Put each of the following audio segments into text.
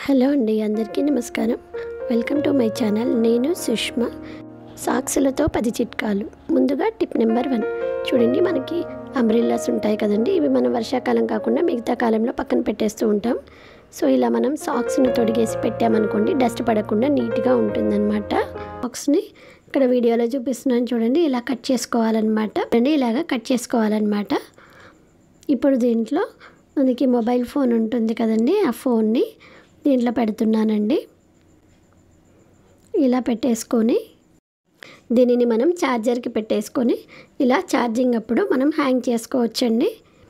hello అండి అందరికీ నమస్కారం వెల్కమ్ టు మై ఛానల్ నేను సుష్మా సాక్సులతో పది చిట్కాలు ముందుగా టిప్ నెంబర్ వన్ చూడండి మనకి అంబ్రిల్లాస్ ఉంటాయి కదండి ఇవి మనం వర్షాకాలం కాకుండా మిగతా కాలంలో పక్కన పెట్టేస్తూ ఉంటాం సో ఇలా మనం సాక్స్ని తొడిగేసి పెట్టామనుకోండి డస్ట్ పడకుండా నీట్గా ఉంటుందన్నమాట సాక్స్ని ఇక్కడ వీడియోలో చూపిస్తున్నాను చూడండి ఇలా కట్ చేసుకోవాలన్నమాట అండి ఇలాగా కట్ చేసుకోవాలన్నమాట ఇప్పుడు దీంట్లో మనకి మొబైల్ ఫోన్ ఉంటుంది కదండి ఆ ఫోన్ని దీంట్లో పెడుతున్నానండి ఇలా పెట్టేసుకొని దీనిని మనం ఛార్జర్కి పెట్టేసుకొని ఇలా ఛార్జింగ్ అప్పుడు మనం హ్యాంగ్ చేసుకోవచ్చండి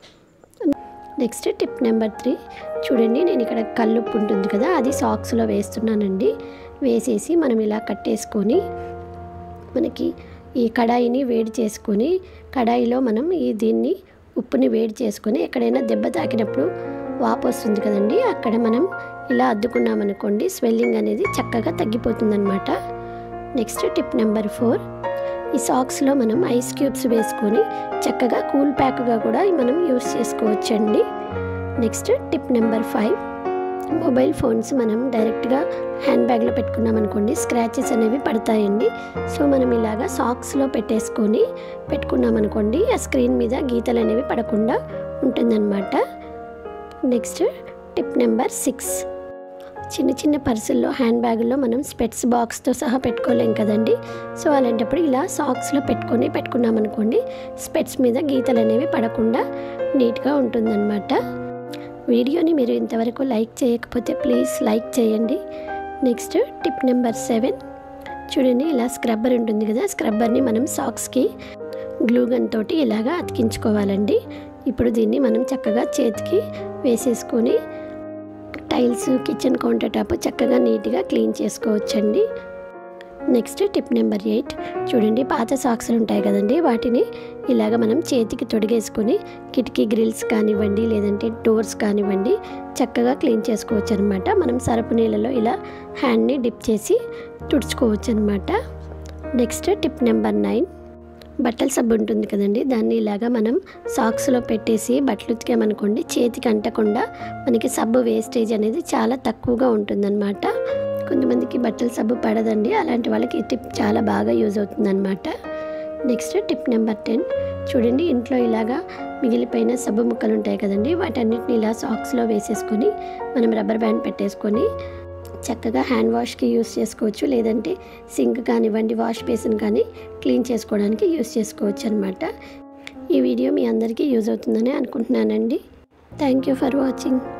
నెక్స్ట్ టిప్ నెంబర్ త్రీ చూడండి నేను ఇక్కడ కల్లుప్పు ఉంటుంది కదా అది సాక్స్లో వేస్తున్నానండి వేసేసి మనం ఇలా కట్టేసుకొని మనకి ఈ కడాయిని వేడి చేసుకొని కడాయిలో మనం ఈ దీన్ని ఉప్పుని వేడి చేసుకొని ఎక్కడైనా దెబ్బ తాకినప్పుడు వాపు వస్తుంది కదండి అక్కడ మనం ఇలా అద్దుకున్నామనుకోండి స్వెల్లింగ్ అనేది చక్కగా తగ్గిపోతుందన్నమాట నెక్స్ట్ టిప్ నెంబర్ ఫోర్ ఈ సాక్స్లో మనం ఐస్ క్యూబ్స్ వేసుకొని చక్కగా కూల్ ప్యాక్గా కూడా మనం యూస్ చేసుకోవచ్చండి next tip number five mobile phones మనం డైరెక్ట్గా హ్యాండ్ బ్యాగ్లో పెట్టుకున్నాం అనుకోండి స్క్రాచెస్ అనేవి పడతాయండి సో మనం ఇలాగా సాక్స్లో పెట్టేసుకొని పెట్టుకున్నాం అనుకోండి ఆ స్క్రీన్ మీద గీతలు అనేవి పడకుండా ఉంటుందన్నమాట నెక్స్ట్ టిప్ నెంబర్ సిక్స్ చిన్న చిన్న పర్సుల్లో హ్యాండ్ బ్యాగుల్లో మనం స్పెట్స్ బాక్స్తో సహా పెట్టుకోలేం కదండి సో అలాంటప్పుడు ఇలా సాక్స్లో పెట్టుకొని పెట్టుకున్నాం అనుకోండి స్పెట్స్ మీద గీతలు అనేవి పడకుండా నీట్గా ఉంటుందన్నమాట వీడియోని మీరు ఇంతవరకు లైక్ చేయకపోతే ప్లీజ్ లైక్ చేయండి నెక్స్ట్ టిప్ నెంబర్ సెవెన్ చూడండి ఇలా స్క్రబ్బర్ ఉంటుంది కదా స్క్రబ్బర్ని మనం సాక్స్కి గ్లూగన్ తోటి ఇలాగా అతికించుకోవాలండి ఇప్పుడు దీన్ని మనం చక్కగా చేతికి వేసేసుకొని టైల్స్ కిచెన్ కౌంటర్ టాప్ చక్కగా నీట్గా క్లీన్ చేసుకోవచ్చండి నెక్స్ట్ టిప్ నెంబర్ ఎయిట్ చూడండి పాత సాక్స్లు ఉంటాయి కదండి వాటిని ఇలాగ మనం చేతికి తొడిగేసుకొని కిటికీ గ్రిల్స్ కానివ్వండి లేదంటే డోర్స్ కానివ్వండి చక్కగా క్లీన్ చేసుకోవచ్చు అనమాట మనం సరపు నీళ్ళలో ఇలా హ్యాండ్ని డిప్ చేసి తుడుచుకోవచ్చు అనమాట నెక్స్ట్ టిప్ నెంబర్ నైన్ బట్టల సబ్బు ఉంటుంది కదండి దాన్ని ఇలాగా మనం సాక్స్లో పెట్టేసి బట్టలు ఉతికామనుకోండి చేతికి అంటకుండా మనకి సబ్బు వేస్టేజ్ అనేది చాలా తక్కువగా ఉంటుందన్నమాట కొంతమందికి బట్టల సబ్బు పడదండి అలాంటి వాళ్ళకి ఈ టిప్ చాలా బాగా యూజ్ అవుతుందన్నమాట నెక్స్ట్ టిప్ నెంబర్ టెన్ చూడండి ఇంట్లో ఇలాగా మిగిలిపోయిన సబ్బు ముక్కలు ఉంటాయి కదండి వాటన్నిటిని ఇలా సాక్స్లో వేసేసుకొని మనం రబ్బర్ బ్యాండ్ పెట్టేసుకొని చక్కగా హ్యాండ్ వాష్కి యూస్ చేసుకోవచ్చు లేదంటే సింక్ కానివ్వండి వాష్ బేసిన్ కానీ క్లీన్ చేసుకోవడానికి యూస్ చేసుకోవచ్చు అనమాట ఈ వీడియో మీ అందరికీ యూజ్ అవుతుందని అనుకుంటున్నానండి థ్యాంక్ యూ ఫర్ వాచింగ్